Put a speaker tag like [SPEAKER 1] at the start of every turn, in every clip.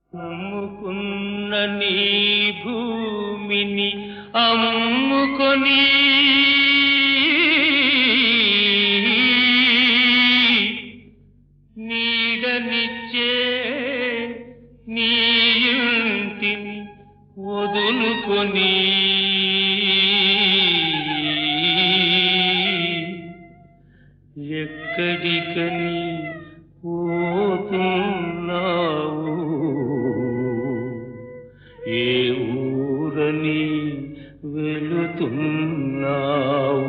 [SPEAKER 1] అమ్ముకున్న నీ భూమిని అమ్ముకొని నీడనిచ్చే నీ ఇంటిని వదులుకొని ఎక్కడికని పోతున్నావు ఏ ఊరని వెళుతున్నావు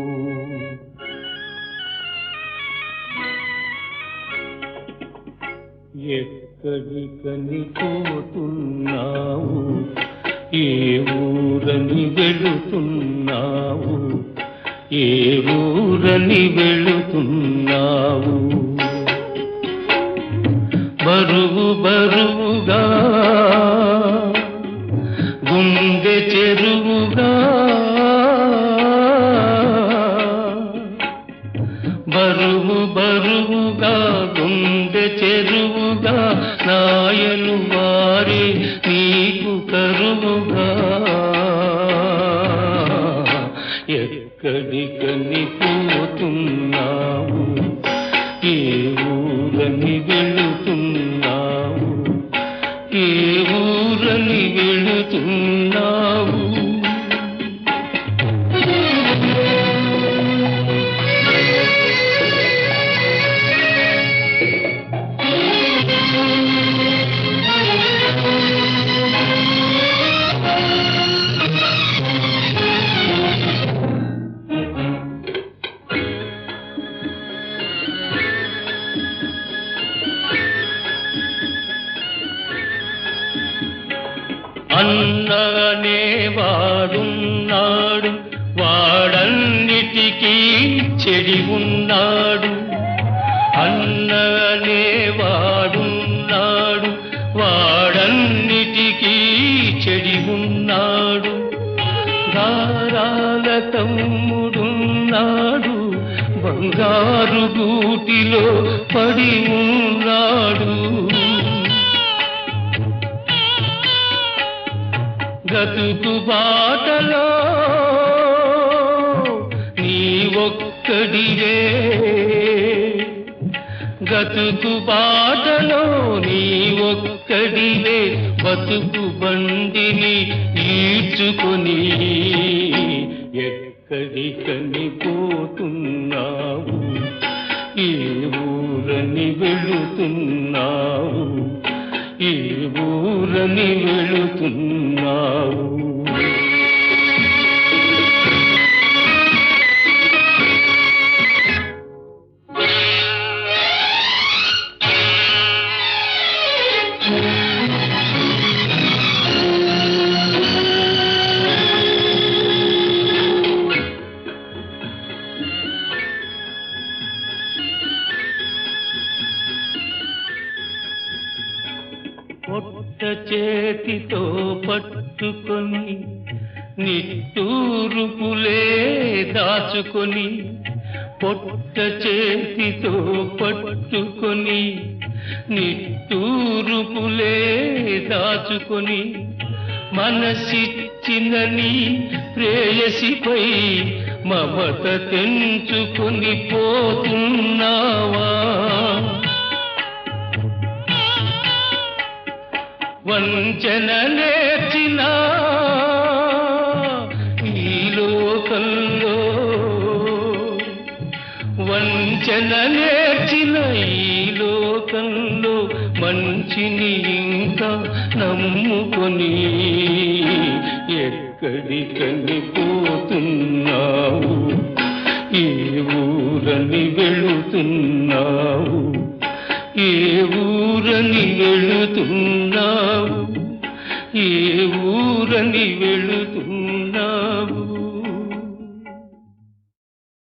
[SPEAKER 1] ఎక్కడికని పోతున్నావు ఏ ఊరని వెళుతున్నావు ఏ ఊరని వెళుతున్నావు బరువు బరువుగా గుండె చెరువుగా బరువు బరువుగా గుండె చెరువుగా నాయలు వారి నీకు కరువుగా ఎక్కడికని పోతున్నావు ఏ ఊరని వెళుతున్నావు ఏ ఊరని వెళుతున్నావు అన్ననే వాడున్నాడు వాడన్నిటికీ చెడి ఉన్నాడు అన్ననే వాడున్నాడు వాడన్నిటికీ చెడి ఉన్నాడు దారాల తమ్ముడున్నాడు బంగారు గూటిలో పడి ఉన్నాడు గతుకు బాటలో నీ ఒక్కడివే గతుకు బాటలో నీ ఒక్కడివే బతుకు బండిని ఈడ్చుకొని ఎక్కడికని పోతున్నావు ఏ ఊరని వెళుతున్నావు ఏ ఊరని వెళుతున్నావు పొట్ట చేతితో పట్టుకొని నిట్టూరుపులే దాచుకొని పొట్ట చేతితో పట్టుకొని నిట్టూరుపులే దాచుకొని మనసిచ్చినని ప్రేయసిపై మమత తెంచుకొని పోతున్నావా వంచన నేర్చిన ఈ లోకంలో వంచన నేర్చిన ఈ లోకంలో మంచిని ఇంకా నమ్ముకొని ఎక్కడికని పోతున్నావు ఏ ఊరని వెళుతున్నావు ఏ ఊరని వెళుతున్నావు ఏ ఊరని వెళుతున్నావు